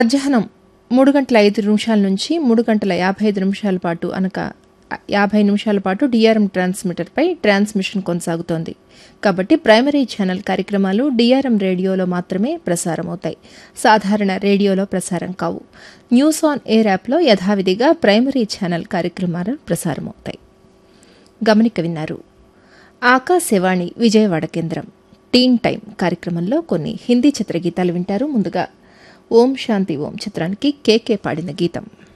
మధ్యాహ్నం మూడు గంటల ఐదు నిమిషాల నుంచి మూడు గంటల యాభై ఐదు నిమిషాల పాటు అనగా యాభై నిమిషాల పాటు డిఆర్ఎం ట్రాన్స్మిటర్పై ట్రాన్స్మిషన్ కొనసాగుతోంది కాబట్టి ప్రైమరీ ఛానల్ కార్యక్రమాలు డిఆర్ఎం రేడియోలో మాత్రమే ప్రసారం అవుతాయి సాధారణ రేడియోలో ప్రసారం కావు న్యూస్ ఆన్ ఎయిర్ యాప్లో యథావిధిగా ప్రైమరీ ఛానల్ కార్యక్రమాలు ప్రసారం అవుతాయి గమనిక విన్నారు ఆకాశవాణి విజయవాడ కేంద్రం టీన్ టైం కార్యక్రమంలో కొన్ని హిందీ చిత్రగీతాలు వింటారు ముందుగా ఓం శాంతి ఓం చిత్రానికి కేకే పాడిన గీతం